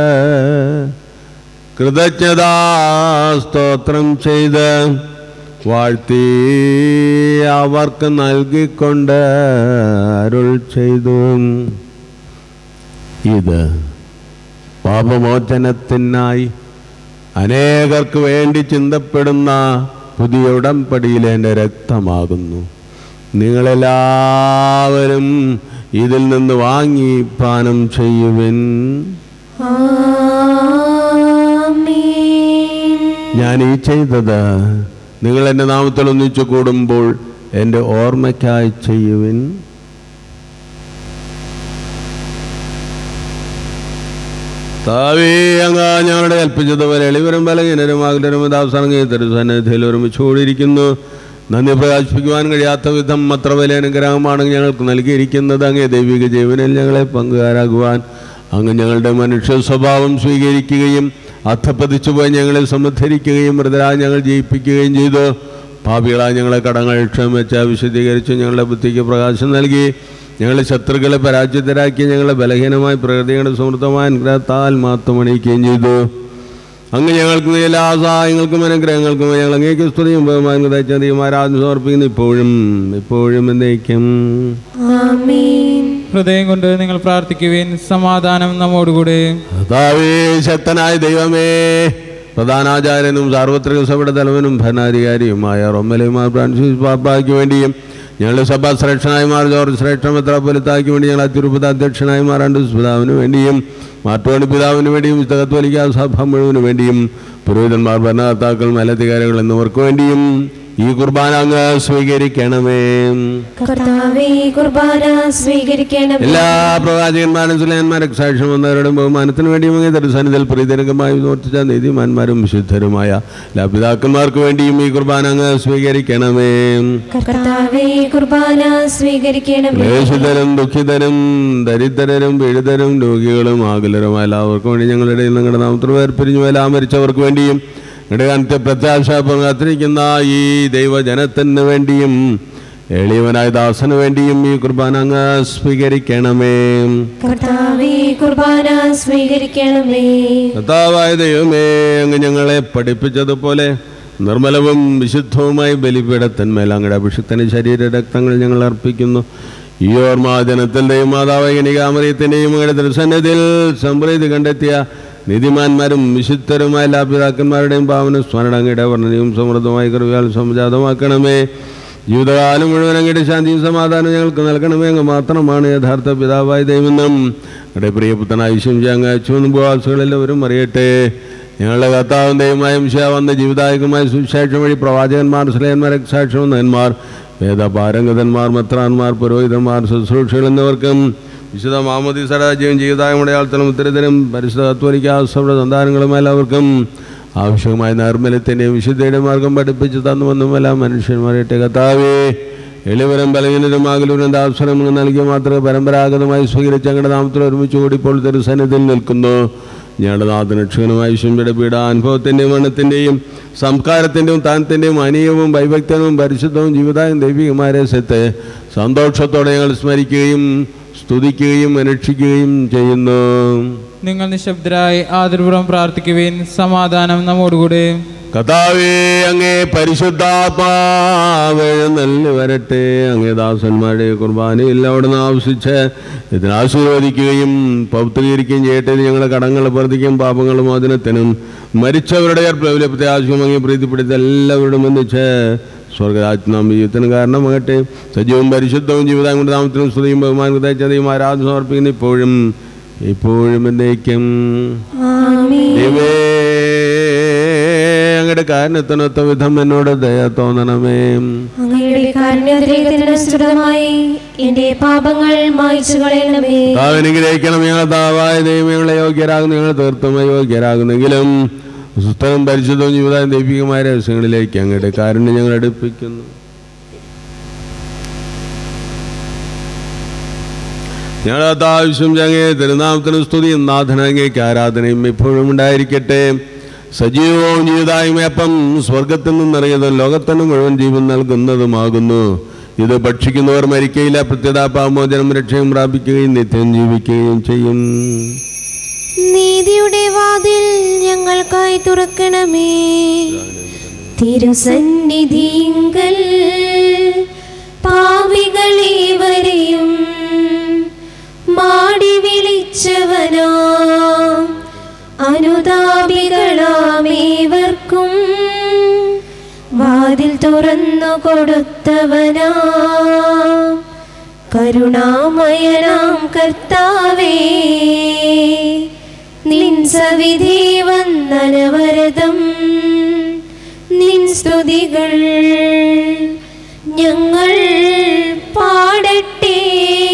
കൃതജ്ഞതാ സ്തോത്രം ചെയ്ത് വാഴ്ത്തി അവർക്ക് നൽകിക്കൊണ്ട് അരുൾ ചെയ്തു ഇത് പാപമോചനത്തിനായി അനേകർക്ക് വേണ്ടി ചിന്തപ്പെടുന്ന പുതിയ ഉടമ്പടിയിലെ എൻ്റെ രക്തമാകുന്നു നിങ്ങളെല്ലാവരും ഇതിൽ നിന്ന് വാങ്ങി പാനം ചെയ്യുവിൻ ആമേൻ ഞാൻ ഈ ചെയ്തത് നിങ്ങൾ എൻ്റെ നാമത്തിൽ ഒന്നിച്ചു കൂടുമ്പോൾ എൻ്റെ ഓർമ്മയ്ക്കായി ചെയ്യുവിൻ താവേ അങ്ങ ഞങ്ങളുടെ ഏൽപ്പിച്ചതുപോലെ എളിവരും ബലഹീനരും അകലരും ദാവസാനങ്ങി തിരുസന്നിധിയിൽ ഒരുമിച്ച് കൂടിയിരിക്കുന്നു നന്ദി പ്രകാശിപ്പിക്കുവാൻ കഴിയാത്ത വിധം അത്ര വലിയ അനുഗ്രഹമാണ് ഞങ്ങൾക്ക് നൽകിയിരിക്കുന്നത് അങ്ങേ ദൈവിക ജീവനിൽ ഞങ്ങളെ പങ്കുകാരാകുവാൻ അങ്ങ് ഞങ്ങളുടെ മനുഷ്യ സ്വഭാവം സ്വീകരിക്കുകയും അധപ്പതിച്ചു പോയി ഞങ്ങളെ സമുദ്ധരിക്കുകയും മൃതരായി ഞങ്ങൾ ജയിപ്പിക്കുകയും ചെയ്തു പാപികളായി ഞങ്ങളെ കടങ്ങൾ ക്ഷമിച്ച് വിശദീകരിച്ച് ഞങ്ങളുടെ ബുദ്ധിക്ക് പ്രകാശം നൽകി ഞങ്ങളെ ശത്രുക്കളെ പരാജിതരാക്കി ഞങ്ങളെ ബലഹീനമായ പ്രകൃതിയുടെ സമൃദ്ധമായ അനുഗ്രഹത്താൽ മാത്രം അണിയിക്കുകയും ചെയ്തു അങ്ങ് ഞങ്ങൾക്ക് നീ എല്ലാ സഹായങ്ങൾക്കും അനുഗ്രഹങ്ങൾക്കും ഞങ്ങൾ അങ്ങേക്ക് സ്തുതിയും ബഹുമാനം തയ്ച്ചതിയും ആരാധന സമർപ്പിക്കുന്നു ഇപ്പോഴും ഇപ്പോഴും എന്നേക്കും ആമേൻ ഹൃദയം കൊണ്ട് നിങ്ങൾ പ്രാർത്ഥിക്കുവിൻ സമാധാനം നമ്മോടുകൂടെ കർത്താവേ ശക്തനായ ദൈവമേ പ്രധാനാചാര്യനും സാർവത്രിക സഭയുടെ തലവനും ഭരണാധികാരിയുമായ റൊമ്മലയുമാർ ഫ്രാൻസിസ് പാപ്പായ്ക്ക് വേണ്ടിയും ഞങ്ങളുടെ സഭാ ശ്രേഷ്ഠനായിമാർ ജോർജ് ശ്രേഷ്ഠ മെത്രാപ്പൊലിത്തായ്ക്ക് വേണ്ടി ഞങ്ങൾ അതിരൂപത അധ്യക്ഷനായിമാർ ആൻഡ്രൂസ് പിതാവിന് വേണ്ടിയും മാർത്തോണി പിതാവിന് വേണ്ടിയും കത്തോലിക്ക സഭ മുഴുവന് വേണ്ടിയും പുരോഹിതന്മാർ ഭരണകർത്താക്കൾ മേലധികാരികൾ എന്നിവർക്ക് വേണ്ടിയും ഈ കുർബാന അങ്ങ് സ്വീകരിക്കണമേ കർത്താവേ കുർബാന സ്വീകരിക്കണം എല്ലാ പ്രവാചകന്മാരും സുലയന്മാരും സാക്ഷ്യം വന്നവരുടെയും ബഹുമാനത്തിന് വേണ്ടിയും അങ്ങേ ദർശനത്തിൽ പ്രീതരകമായി നോർത്തിച്ച നീതിമാന്മാരും വിശുദ്ധരുമായ എല്ലാ പിതാക്കന്മാർക്ക് വേണ്ടിയും ഈ കുർബാന അങ്ങ് സ്വീകരിക്കണമേ കർത്താവേ കുർബാന സ്വീകരിക്കണം ക്ലേശിതരും ദുഃഖിതരും ദരിദ്രരും പീഡിതരും രോഗികളും ആകുലരുമായ എല്ലാവർക്കും വേണ്ടി ഞങ്ങളുടെ നിങ്ങളുടെ നാമത്തിൽ വേർപിരിഞ്ഞു എല്ലാം മരിച്ചവർക്ക് വേണ്ടിയും ഞങ്ങളുടെ കാലത്തെ പ്രത്യാശ കാത്തിരിക്കുന്ന ഈ ദൈവജനത്തിന് വേണ്ടിയും എളിയവനായ ദാസന് വേണ്ടിയും ഈ കുർബാന അങ്ങ് സ്വീകരിക്കണമേ കർത്താവേ കുർബാന സ്വീകരിക്കണമേ കർത്താവായ ദൈവമേ അങ്ങ് ഞങ്ങളെ പഠിപ്പിച്ചതുപോലെ നിർമ്മലവും വിശുദ്ധവുമായ ബലിപീഠത്തിന്മേൽ അങ്ങയുടെ അഭിഷിക്തന് ശരീര രക്തങ്ങൾ ഞങ്ങൾ അർപ്പിക്കുന്നു ഈ ഓർമാജനത്തിൽ ദൈവമാതാവ് ഗണികാമറിയത്തിൻ്റെയും അങ്ങയുടെ ദർശനത്തിൽ സംപ്രീതി കണ്ടെത്തിയ നീതിമാന്മാരും വിശുദ്ധരുമായ എല്ലാ പിതാക്കന്മാരുടെയും ഭാവന സ്മരണ അങ്ങയുടെ വർണ്ണനയും സമൃദ്ധമായ കൃപയാൽ സംജാതമാക്കണമേ ജീവിതകാലം മുഴുവൻ അങ്ങയുടെ ശാന്തിയും സമാധാനവും ഞങ്ങൾക്ക് നൽകണമേ അങ്ങ് മാത്രമാണ് യഥാർത്ഥ പിതാവായ ദൈവമെന്നും ഞങ്ങളുടെ പ്രിയപുത്രനായ ഈശ്വം അങ്ങ് അയച്ചു ഉപവാസികളെല്ലാവരും അറിയട്ടെ ഞങ്ങളുടെ കർത്താവും ദൈവമായ മിശിഹ വന്ന ജീവിതായകമായ സുവിശേഷം വഴി പ്രവാചകന്മാർ സ്ലേന്മാർ സാക്ഷ്യം നന്മാർ വേദപാരംഗതന്മാർ മെത്രാന്മാർ പുരോഹിതന്മാർ ശുശ്രൂഷകൾ എന്നിവർക്കും വിശുദ്ധ മാമതി സരാജ്യവും ജീവിതായമടയാളത്തിലും ഉത്തരത്തിനും പരിശുദ്ധ കത്തോലിക്ക സഭയുടെ സന്താനങ്ങളും എല്ലാവർക്കും ആവശ്യമായ നൈർമല്യത്തിൻ്റെയും വിശുദ്ധയുടെ മാർഗം പഠിപ്പിച്ചു തന്നുവെന്നും എല്ലാ മനുഷ്യന്മാരുടെ കർത്താവേ എളിവരും ബലഹീനരും ആകലൂരും ദാസനം നൽകിയ മാത്രമേ പരമ്പരാഗതമായി സ്വീകരിച്ച് ഞങ്ങളുടെ നാമത്തിൽ ഒരുമിച്ച് കൂടി ഇപ്പോൾ തിരുസന്നിധിയിൽ നിൽക്കുന്നു ഞങ്ങളുടെ നാഥനക്ഷകനുമായ ശുംബിയുടെ പീഡാനുഭവത്തിൻ്റെയും മരണത്തിൻ്റെയും സംസ്കാരത്തിൻ്റെയും താനത്തിൻ്റെയും അനീയവും വൈഭക്തവും പരിശുദ്ധവും ജീവിതായും ദൈവികമായ രസത്തെ സന്തോഷത്തോടെ ഞങ്ങൾ സ്മരിക്കുകയും സ്തുതിക്കുകയും അനുഷ്ഠിക്കുകയും ചെയ്യുന്നു നിങ്ങൾ നിശബ്ദരായി ആദരപൂർവ്വം പ്രാർത്ഥിക്കുവിൻ സമാധാനം നമ്മോടുകൂടെ കഥാവേ അങ്ങേ പരിശുദ്ധാത്മാവ് എഴുന്നള്ളി വരട്ടെ അങ്ങേ ദാസന്മാരുടെ കുർബാനയിൽ അവിടുന്ന് ആവശ്യിച്ച് ഇതിനാശീർവദിക്കുകയും പൗത്രീകരിക്കുകയും ചെയ്യട്ടെ ഇത് ഞങ്ങളുടെ കടങ്ങൾ പ്രവർത്തിക്കും പാപങ്ങളും മോചനത്തിനും മരിച്ചവരുടെ പ്രബലത്തെ ആശയം അങ്ങേ പ്രീതിപ്പെടുത്തി എല്ലാവരോടും ഒന്നിച്ച് സ്വർഗരാജ്ഞാം ജീവിതത്തിന് കാരണമാകട്ടെ സജീവവും പരിശുദ്ധവും ജീവിതം കൊണ്ട് നാമത്തിനും സ്തുതിയും ബഹുമാനത്തെ ചതയും ആരാധന സമർപ്പിക്കുന്നു ഇപ്പോഴും ഇപ്പോഴും എന്നേക്കും ആമേൻ ദൈവേ, അങ്ങയുടെ കാരണത്തിനൊത്ത വിധം എന്നോട് ദയ തോന്നണമേ അങ്ങയുടെ കാരുണ്യത്തിനനുസൃതമായി എന്റെ പാപങ്ങൾ മായ്ച്ചു കളയണമേ താവനുഗ്രഹിക്കണം ഞങ്ങൾ താവായ ദൈവം ഞങ്ങളെ യോഗ്യരാകുന്നു ഞങ്ങൾ തീർത്തും യോഗ്യരാകുന്നെങ്കിലും സുസ്ഥലം പരിശുദ്ധവും ജീവിതം ദൈവികമായ രഹസ്യങ്ങളിലേക്ക് അങ്ങയുടെ കാരുണ്യം ഞങ്ങൾ അടുപ്പിക്കുന്നു ഞങ്ങളത് ആവശ്യം ഞങ്ങേ തിരുനാമത്തിന് സ്തുതിയും നാഥനങ്ങേക്ക് ആരാധനയും ഇപ്പോഴും ഉണ്ടായിരിക്കട്ടെ സജീവവും ജീവിതായ്മയപ്പം സ്വർഗത്തിൽ നിന്നിറങ്ങിയതും ലോകത്തിന് മുഴുവൻ ജീവൻ നൽകുന്നതുമാകുന്നു ഇത് ഭക്ഷിക്കുന്നവർ മരിക്കയില്ല പ്രത്യതാപാമോചനം രക്ഷയും പ്രാപിക്കുകയും നിത്യം ജീവിക്കുകയും ചെയ്യും നീതിയുടെ വാതിൽ ഞങ്ങൾക്കായി തുറക്കണമേ തിരുസന്നിധിങ്കൽ പാവികളേവരെയും മാടി വിളിച്ചവനാ അനുതാപികളാമേവർക്കും വാതിൽ തുറന്നു കൊടുത്തവനാ കരുണാമയനാം കർത്താവേ നിൻ സവിധി വന്നനവരതം നിൻ സ്തുതികൾ ഞങ്ങൾ പാടട്ടെ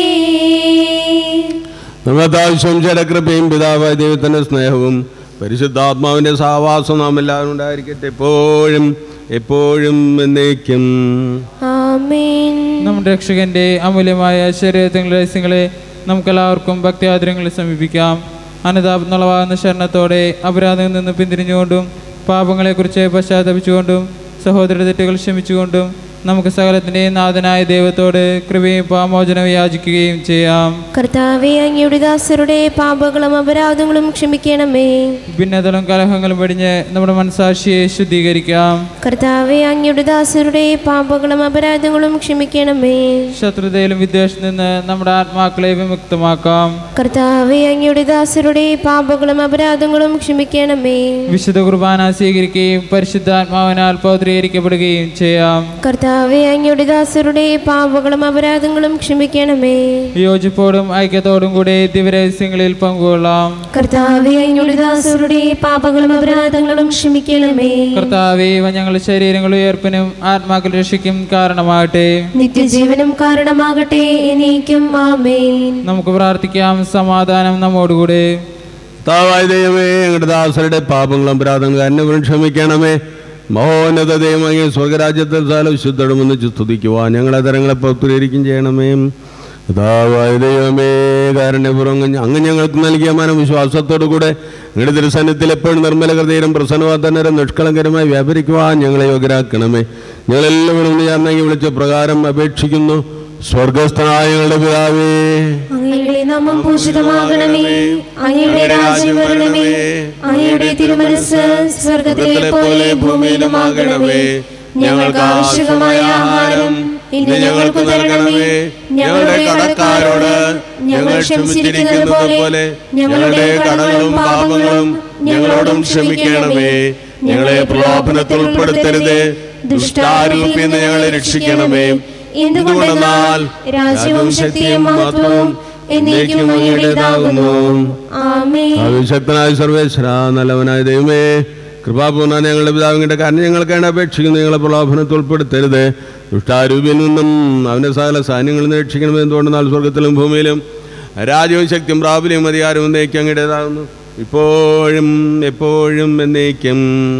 നമ്മുടെ ആവശ്യം ജലകൃപയും പിതാവായ ദൈവത്തിന്റെ സ്നേഹവും പരിശുദ്ധാത്മാവിന്റെ സഹവാസം നാം എല്ലാവരും ഉണ്ടായിരിക്കട്ടെ എപ്പോഴും എപ്പോഴും എന്നേക്കും ആമേൻ നമ്മുടെ രക്ഷകന്റെ അമൂല്യമായ ശരീരത്തിൻ്റെ രഹസ്യങ്ങളെ നമുക്കെല്ലാവർക്കും ഭക്തിയാദരങ്ങളിൽ സമീപിക്കാം അനുതാപന്നുളവാകുന്ന ശരണത്തോടെ അപരാധങ്ങളിൽ നിന്ന് പിന്തിരിഞ്ഞുകൊണ്ടും പാപങ്ങളെക്കുറിച്ച് പശ്ചാത്തപിച്ചുകൊണ്ടും സഹോദര തെറ്റുകൾ ക്ഷമിച്ചുകൊണ്ടും നമുക്ക് സകലത്തിൻ്റെയും നാഥനായ ദൈവത്തോട് കൃപയും പാമോചനം യാചിക്കുകയും ചെയ്യാം കർത്താവെ അങ്ങയുടെ ദാസരുടെ പാപങ്ങളും അപരാധങ്ങളും ക്ഷമിക്കണമേ ഭിന്നതകളും കലഹങ്ങളും വെടിഞ്ഞ് നമ്മുടെ മനസാക്ഷിയെ ശുദ്ധീകരിക്കാം കർത്താവെ അങ്ങയുടെ ദാസരുടെ പാപങ്ങളും അപരാധങ്ങളും ക്ഷമിക്കണമേ ശത്രുതയിലും വിദ്വേഷത്തിൽ നിന്ന് നമ്മുടെ ആത്മാക്കളെ വിമുക്തമാക്കാം കർത്താവെ അങ്ങയുടെ ദാസരുടെ പാപങ്ങളും അപരാധങ്ങളും ക്ഷമിക്കണമേ വിശുദ്ധ കുർബാന സ്വീകരിക്കുകയും പരിശുദ്ധാത്മാവിനാൽ പൗത്രീകരിക്കപ്പെടുകയും ചെയ്യാം കർത്താവെ അങ്ങയുടെ ദാസരുടെ പാപങ്ങളും അപരാധങ്ങളും ക്ഷമിക്കണമേ യോജിപ്പോടും ഐക്യത്തോടും കൂടി ദിവരഹസ്യങ്ങളിൽ പങ്കുകൊള്ളാം കർത്താവെ അങ്ങയുടെ ദാസരുടെ പാപങ്ങളും അപരാധങ്ങളും ക്ഷമിക്കണമേ കർത്താവേ ഇവ ഞങ്ങളുടെ ശരീരങ്ങൾ ഉയർപ്പിനും ആത്മാക്കൾ രക്ഷയ്ക്കും കാരണമാകട്ടെ നിത്യജീവനും കാരണമാകട്ടെ എന്നേക്കും ആമേൻ നമുക്ക് പ്രാർത്ഥിക്കാം സമാധാനം നമ്മോടുകൂടെ താവായ ദൈവമേ ഞങ്ങളുടെ ദാസരുടെ പാപങ്ങളും അപരാധങ്ങളും അന്യവരും ക്ഷമിക്കണമേ മഹോന്നത ദൈവമേ സ്വർഗരാജ്യത്തിൽ സാല വിശുദ്ധടുമെന്ന് സ്തുതിക്കുവാൻ ഞങ്ങളെ തരങ്ങളെ പുറത്തുകരിക്കും ചെയ്യണമേ കഥാവായ ദൈവമേ കാരണപുറം അങ്ങ് ഞങ്ങൾക്ക് നൽകിയ മനവിശ്വാസത്തോടു കൂടെ ഞങ്ങളുടെ തിരുസന്നത്തിൽ എപ്പോഴും നിർമ്മല ഹൃദയം പ്രസന്നവാതനരം നിഷ്കളങ്കരമായി വ്യാപരിക്കുവാൻ ഞങ്ങളെ യോഗ്യരാക്കണമേ ഞങ്ങളെല്ലാവരും ചേർന്നെങ്കിൽ വിളിച്ച പ്രകാരം അപേക്ഷിക്കുന്നു സ്വർഗസ്ഥനായ ഞങ്ങളുടെ പിതാവേ അങ്ങയുടെ നാമം പൂജിതമാകണമേ അങ്ങയുടെ രാജ്യം വരണമേ അങ്ങയുടെ തിരുമനസ് സ്വർഗത്തിലെ പോലെ ഭൂമിയിലുമാകണമേ ഞങ്ങൾക്ക് ആവശ്യമായ ആഹാരം ഇന്ന് ഞങ്ങൾക്ക് തരണമേ ഞങ്ങളുടെ കടക്കാരോട് ഞങ്ങൾ ക്ഷമിച്ചിരിക്കുന്നത് പോലെ ഞങ്ങളുടെ കടങ്ങളും പാപങ്ങളും ഞങ്ങളോടും ക്ഷമിക്കണമേ ഞങ്ങളെ പ്രലോഭനത്തിൽ ഉൾപ്പെടുത്തരുത് ദുഷ്ടാരൂപിൽ നിന്ന് ഞങ്ങളെ രക്ഷിക്കണമേ എന്തുകൊണ്ടെന്നാൽ രാജ്യവും ശക്തിയും മഹത്വവും എന്നേക്കും അങ്ങയുടേതാകുന്നു ആമേൻ അവിശക്തനായ സർവേശ്വര നല്ലവനായ ദൈവമേ കൃപാപൂർണ്ണ ഞങ്ങളുടെ പിതാവിന്റെ കാരണം ഞങ്ങൾക്കാണ് അപേക്ഷിക്കുന്നത് ഞങ്ങളെ പ്രലോഭനത്തിൽ ഉൾപ്പെടുത്തരുത് ദുഷ്ടാരൂപിൽ നിന്നും അവന്റെ സകല സൈന്യങ്ങളിൽ നിന്ന് രക്ഷിക്കണമെന്ന് എന്തുകൊണ്ടെന്നാൽ സ്വർഗത്തിലും ഭൂമിയിലും രാജ്യവും ശക്തിയും പ്രാബല്യവും അധികാരവും എന്നേക്കും അങ്ങയുടേതാകുന്നു ഇപ്പോഴും എപ്പോഴും എന്നേക്കും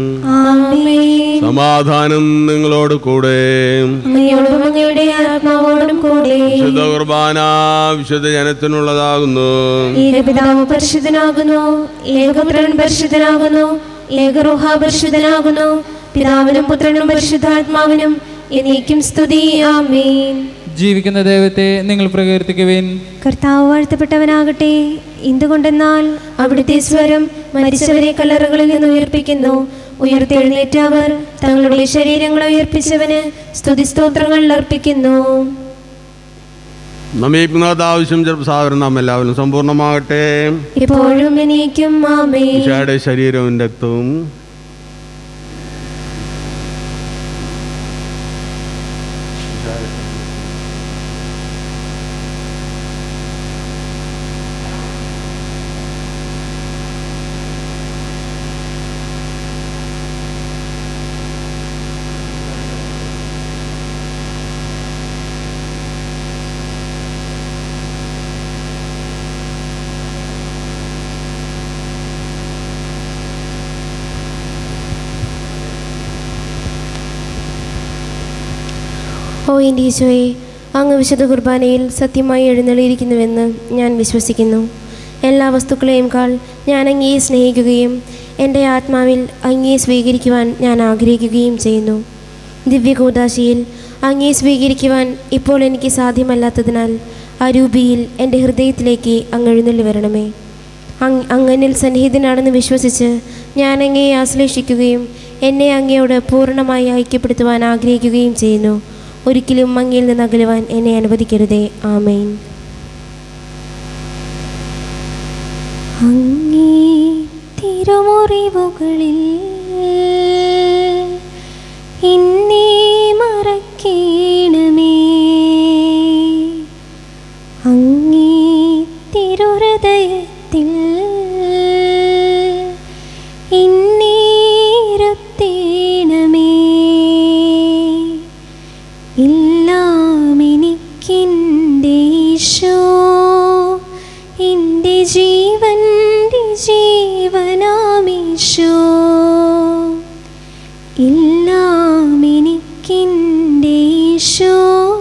ആമേൻ സമാധാനം നിങ്ങളോട് കൂടെ അങ്ങയോടും അങ്ങയുടെ ആത്മാവോടും കൂടെ വിശുദ്ധ കുർബാന വിശുദ്ധ ജനത്തിനുള്ളതാകുന്നു ഏകപിതാവ് പരിശുദ്ധനാകുന്നു ഏകപുത്രൻ പരിശുദ്ധനാകുന്നു ഏകറുഹ പരിശുദ്ധനാകുന്നു പിതാവിനും പുത്രനും പരിശുദ്ധാത്മാവിനും എന്നേക്കും സ്തുതി ആമേൻ ജീവിക്കുന്ന ദൈവത്തെ നിങ്ങൾ പ്രകീർത്തിക്കുവിൻ കർത്താവ് വാഴ്ത്തപ്പെട്ടവനാകട്ടെ എന്തുകൊണ്ടെന്നാൽ അവിടുത്തെ സ്വരം മരിച്ചവരെ കല്ലറകളിൽ നിന്ന് ഉയർപ്പിക്കുന്നു ഉയർത്തെഴുന്നേറ്റ അവർ തങ്ങളുടെ ശരീരങ്ങളെ ഉയർപ്പിച്ചവന് സ്തുതിസ്തോത്രങ്ങൾ അർപ്പിക്കുന്നു നമീപിക്കുന്നത് ആവശ്യം ചിലപ്പോൾ സാധാരണ നാം എല്ലാവരും സമ്പൂർണ്ണമാകട്ടെ എപ്പോഴും എന്നേക്കും ആമേൻ ഈശോയുടെ ശരീരവും രക്തവും ഓ എൻ്റെ ഈശോയെ അങ്ങ് വിശുദ്ധ കുർബാനയിൽ സത്യമായി എഴുന്നള്ളിയിരിക്കുന്നുവെന്ന് ഞാൻ വിശ്വസിക്കുന്നു എല്ലാ വസ്തുക്കളെയും കാൾ ഞാൻ അങ്ങയെ സ്നേഹിക്കുകയും എൻ്റെ ആത്മാവിൽ അങ്ങയെ സ്വീകരിക്കുവാൻ ഞാൻ ആഗ്രഹിക്കുകയും ചെയ്യുന്നു ദിവ്യകൂദാശിയിൽ അങ്ങയെ സ്വീകരിക്കുവാൻ ഇപ്പോൾ എനിക്ക് സാധ്യമല്ലാത്തതിനാൽ അരൂപിയിൽ എൻ്റെ ഹൃദയത്തിലേക്ക് അങ്ങ് എഴുന്നള്ളി വരണമേ അങ് അങ്ങനിൽ സന്നിഹിതനാണെന്ന് വിശ്വസിച്ച് ഞാൻ അങ്ങയെ ആശ്ലേഷിക്കുകയും എന്നെ അങ്ങയോട് പൂർണ്ണമായി ഐക്യപ്പെടുത്തുവാൻ ആഗ്രഹിക്കുകയും ചെയ്യുന്നു ഒരിക്കലും അങ്ങയിൽ നിന്ന് അകലുവാൻ എന്നെ അനുവദിക്കരുതേ ആമേൻ അങ്ങേ തിരുമുറിവുകളിൽ എന്നെ മറക്കേണമേ അങ്ങേ തിരുഹൃദയത്തിൽ എന്നെ ഇരുത്തേണമേ എല്ലാം എനിക്കെൻ്റെ ഈശോ എൻ്റെ ജീവൻ്റെ ജീവനാമീശോ എല്ലാം എനിക്കെൻ്റെ ഈശോ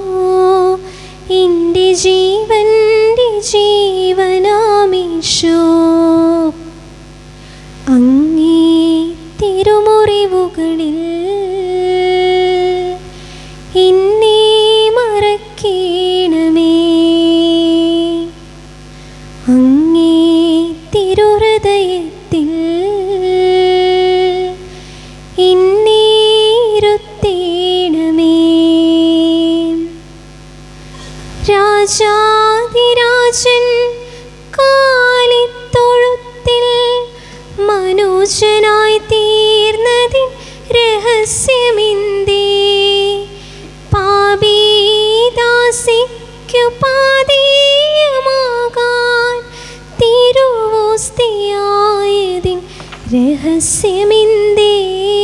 എൻ്റെ ജീവൻ്റെ ജീവനാമീശോ അങ്ങേ തിരുമുറിവുകളിൽ എൻ രഹസ്യമിന്തേ പാപീദാസിക്കു പാതീയമാകാൻ തിരുവോസ്തിയായതിൻ രഹസ്യമിന്തേ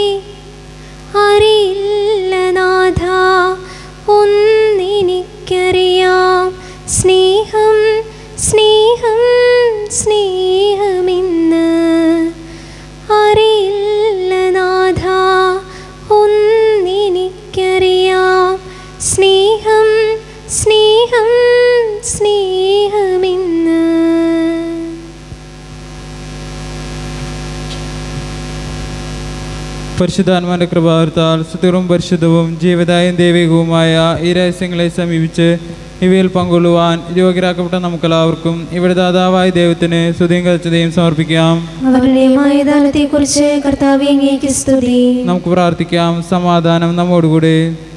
അറിയില്ല നാഥ ഒന്നെനിക്കറിയാം സ്നേഹം സ്നേഹം സ്നേഹമെന്ന് അറിയില്ല നാഥ ഒന്നെനിക്കറിയാം സ്നേഹം സ്നേഹം സ്നേഹമെന്ന് പരിശുദ്ധാത്മാന്റെ കൃപാവർത്താൽ സുതീറും പരിശുദ്ധവും ജീവദായും ദൈവികവുമായ ഈ രഹസ്യങ്ങളെ സമീപിച്ച് ഇവയിൽ പങ്കൊള്ളുവാൻ യോഗ്യരാക്കപ്പെട്ട നമുക്കെല്ലാവർക്കും ഇവിടെ ദാതാവായ ദൈവത്തിന് സ്തുതിയും കച്ചതയും സമർപ്പിക്കാം അവരുടെ മൈതാനത്തെക്കുറിച്ച് കർത്താവ് അങ്ങേക്ക് സ്തുതി നമുക്ക് പ്രാർത്ഥിക്കാം സമാധാനം നമ്മോടുകൂടെ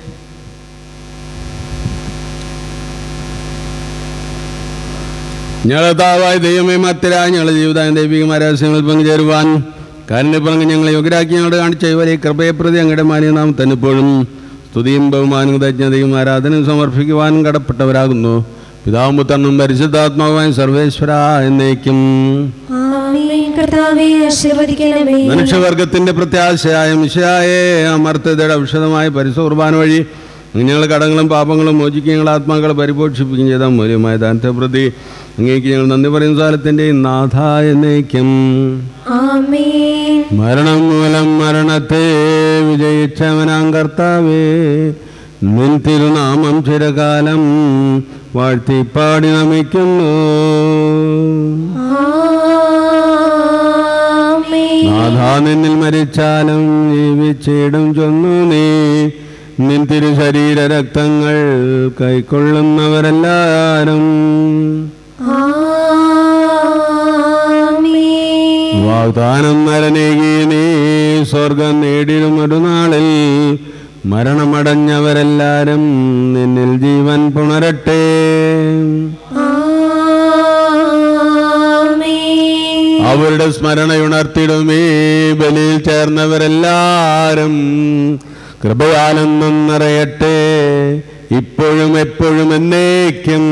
ഞങ്ങളതാവായ ദൈവമേ മത്തരായ ഞങ്ങളുടെ ജീവിതം ദൈവികമായ രഹസ്യങ്ങളിൽ പങ്കുചേരുവാൻ കാരണ്യപ്പറങ്ങ് ഞങ്ങളെ യോഗ്യരാക്കി ഞങ്ങളുടെ കാണിച്ച ഇവരെ കൃപയെ പ്രതി അങ്ങയുടെ മാനിയ നാം തന്നെപ്പോഴും സ്തുതിയും ബഹുമാനും തജ്ഞതയും ആരാധനയും സമർപ്പിക്കുവാനും കടപ്പെട്ടവരാകുന്നു പിതാവും പുത്രനും പരിശുദ്ധാത്മാവായ സർവേശ്വര എന്നേക്കും ആമേൻ കർത്താവെ ആശീർവദിക്കണമേ മനുഷ്യവർഗത്തിന്റെ പ്രത്യാശയായ മിശയായെ അമർത്തതയുടെ ഔഷധമായ പരിസകുർബാന വഴി ഞങ്ങൾ കടങ്ങളും പാപങ്ങളും മോചിക്കുകയും ഞങ്ങൾ ആത്മാക്കളെ പരിപോഷിപ്പിക്കുകയും ചെയ്ത മൂല്യമായ ദാനത്തെ പ്രതി അങ്ങേക്ക് ഞങ്ങൾ നന്ദി പറയുന്ന കാലത്തിൻ്റെ നാഥ എന്നേക്കും ആമേൻ മരണം മൂലം മരണത്തെ വിജയിച്ചവനാം കർത്താവേ നിൻ തിരുനാമം ചിരകാലം വാഴ്ത്തിപ്പാടി നമിക്കുന്നു ആമേൻ നാഥാ നിന്നിൽ മരിച്ചാലും ജീവിച്ചിടും ചൊന്നു നീ നിൻ തിരു ശരീര രക്തങ്ങൾ കൈക്കൊള്ളുന്നവരെല്ലാരും ആമേൻ വാഗ്ദാനം നരനേകി നീ സ്വർഗം നേടിയും ഒരു നാളിൽ മരണമടഞ്ഞവരെല്ലാരും നിന്നിൽ ജീവൻ പുണരട്ടെ ആമേൻ അവരുടെ സ്മരണയുണർത്തിടുമേ ബലിയിൽ ചേർന്നവരെല്ലാരും കൃപയാലെന്നും നിറയട്ടെ ഇപ്പോഴും എപ്പോഴും എന്നേക്കും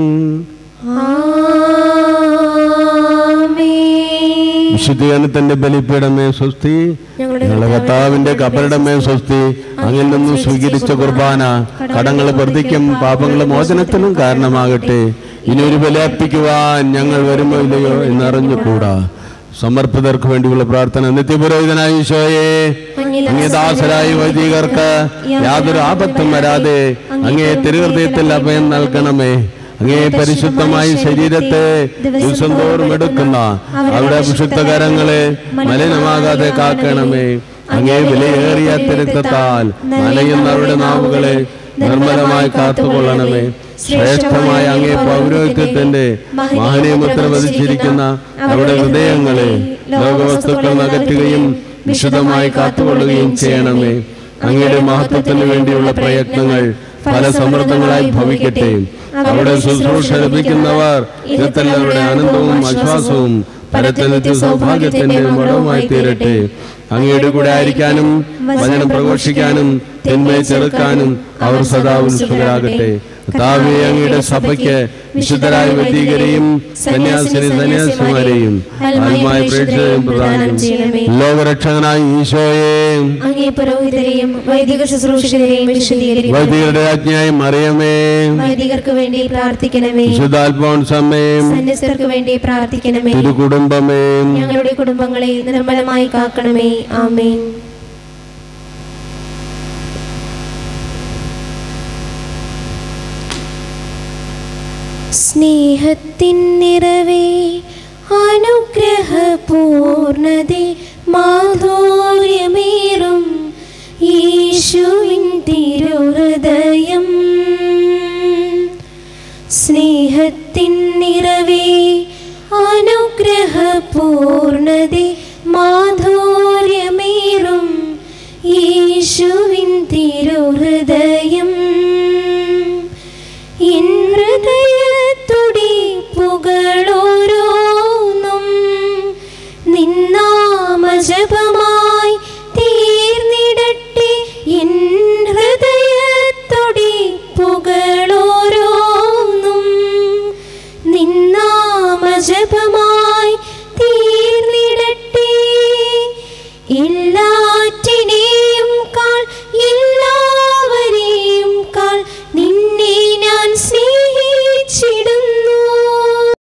ആമേൻ വിശുദ്ധീകരണത്തിന്റെ ബലിപ്പീഠമേ സ്വസ്തി ഞങ്ങളുടെ ഞങ്ങളുടെ കർത്താവിന്റെ കബറിടമേ സ്വസ്തി അങ്ങിൽ നിന്നും സ്വീകരിച്ച കുർബാന കടങ്ങൾ വർദ്ധിക്കും പാപങ്ങൾ മോചനത്തിനും കാരണമാകട്ടെ ഇനി ഒരു ബലിയർപ്പിക്കുവാൻ ഞങ്ങൾ വരുമോ ഇല്ലയോ എന്നറിഞ്ഞുകൂടാ സമർപ്പിതർക്ക് വേണ്ടിയുള്ള പ്രാർത്ഥന നിത്യപുരോഹിതനായ ഈശോയെ അങ്ങേ ദാസരായ വൈദികർക്ക് യാതൊരു ആപത്തും വരാതെ അങ്ങേ തിരുഹൃദയത്തിൽ അഭയം നൽകണമേ അങ്ങേ പരിശുദ്ധമായ ശരീരത്തെ ദിവസം തോറും എടുക്കുന്ന അവിടെ വിശുദ്ധകരങ്ങളെ മലിനമാകാതെ കാക്കണമേ അങ്ങേ വിലയേറിയ തിരുത്തത്താൽ നനയുന്നവരുടെ നാവുകളെ നിർമ്മലമായി കാത്തുകൊള്ളണമേ ശ്രേഷ്ഠമായ അങ്ങേ പൗരോഹിത്യത്തിന്റെ മഹനീയമുദ്ര വധിച്ചിരിക്കുന്ന അവരുടെ ഹൃദയങ്ങളെ ലോകവസ്തുക്കൾ നകറ്റുകയും വിശുദ്ധമായി കാത്തുകൊള്ളുകയും ചെയ്യണമേ അങ്ങയുടെ മഹത്വത്തിന് വേണ്ടിയുള്ള പ്രയത്നങ്ങൾ പല സമൃദ്ധങ്ങളായി ഭവിക്കട്ടെ അവിടെ ശുശ്രൂഷ ലഭിക്കുന്നവർ ഇന്നത്തെല്ലാവരുടെ ആനന്ദവും ആശ്വാസവും പരത്തനത്തിൽ സൗഭാഗ്യത്തിന്റെ മടവുമായി തീരട്ടെ അങ്ങയുടെ കൂടെ ആയിരിക്കാനും വചനം പ്രഘോഷിക്കാനും തിന്മയെ ചെറുക്കാനും അവർ സദാ ഉത്സുകരാകട്ടെ കർത്താവേ അങ്ങയുടെ സഭയ്ക്ക് വിശുദ്ധരായ വ്യക്തികരെയും സന്യാസിനി സന്യാസിമാരെയും ആത്മായ പ്രേക്ഷകരെയും പ്രധാനം ലോകരക്ഷകനായ ഈശോയെ അങ്ങേ പുരോഹിതരെയും വൈദിക ശുശ്രൂഷകരെയും വിശദീകരിക്കും വൈദികരുടെ ആജ്ഞയായി മറിയമേ വൈദികർക്ക് വേണ്ടി പ്രാർത്ഥിക്കണമേ വിശുദ്ധാത്മാൻസമ്മയും സന്യസ്തർക്ക് വേണ്ടി പ്രാർത്ഥിക്കണമേ തിരുകുടുംബമേ ഞങ്ങളുടെ കുടുംബങ്ങളെ നിർമ്മലമായി കാക്കണമേ ആമേൻ സ്നേഹത്തിൻ നിറവേ അനുഗ്രഹ പൂർണതേ മാധുര്യമേറും യേശുവിൻ തിരുഹൃദയം സ്നേഹത്തിൻ നിറവേ അനുഗ്രഹ പൂർണതേ മാധുര്യമേറും യേശുവിൻ തിരുഹൃദയം എൻ ഹൃദയത്തുടിപ്പുകളോരോന്നും നിന്നാമജപമായി തീർന്നിടട്ടെ എല്ലാറ്റിനുമേലും